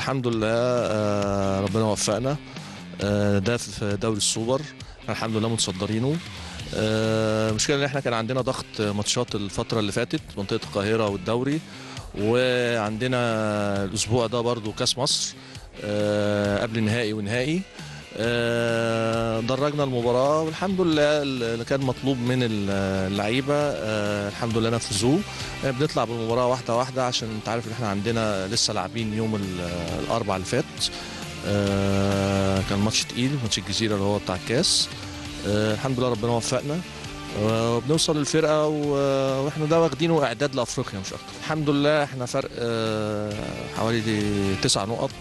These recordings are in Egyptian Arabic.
الحمد لله آه، ربنا وفقنا آه، ده في دوري السوبر الحمد لله متصدرينه آه، المشكله ان احنا كان عندنا ضغط ماتشات الفتره اللي فاتت منطقه القاهره والدوري وعندنا الاسبوع ده برضو كاس مصر آه، قبل نهائي ونهائي آه، درجنا المباراة والحمد لله اللي كان مطلوب من اللعيبة آه، الحمد لله نفذوه آه، بنطلع بالمباراة واحدة واحدة عشان انت عارف ان احنا عندنا لسه لاعبين يوم ال- الأربع اللي فات آه، كان ماتش تقيل ماتش الجزيرة اللي هو بتاع الكاس آه، الحمد لله ربنا وفقنا وبنوصل للفرقة و- واحنا ده واخدينه إعداد لأفريقيا مش أكتر الحمد لله احنا فرق آه، حوالي تسع نقط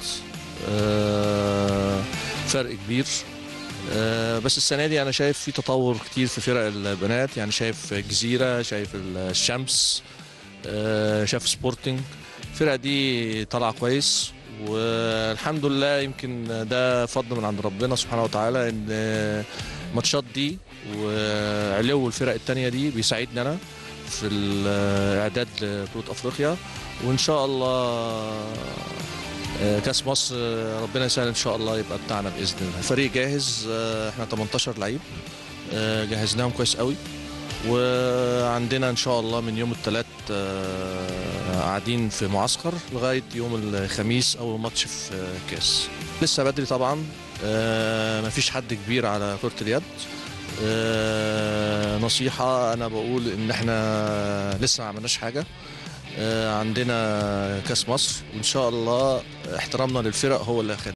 آه، فرق كبير آه، بس السنه دي انا شايف في تطور كتير في فرق البنات يعني شايف الجزيره شايف الشمس آه، شايف سبورتنج الفرقه دي طالعه كويس والحمد لله يمكن ده فضل من عند ربنا سبحانه وتعالى ان الماتشات دي وعلو الفرق التانية دي بيساعدني انا في الاعداد لبطوله افريقيا وان شاء الله آه، كاس مصر آه، ربنا يسهل ان شاء الله يبقى بتاعنا باذن الله الفريق جاهز آه، احنا 18 لعيب آه، جهزناهم كويس قوي وعندنا ان شاء الله من يوم الثلاث قاعدين في معسكر لغايه يوم الخميس اول ماتش في آه، كاس لسه بدري طبعا آه، مفيش حد كبير على كره اليد آه، نصيحه انا بقول ان احنا لسه ما عملناش حاجه آه، عندنا كاس مصر وان شاء الله احترامنا للفرق هو اللي هيخلينا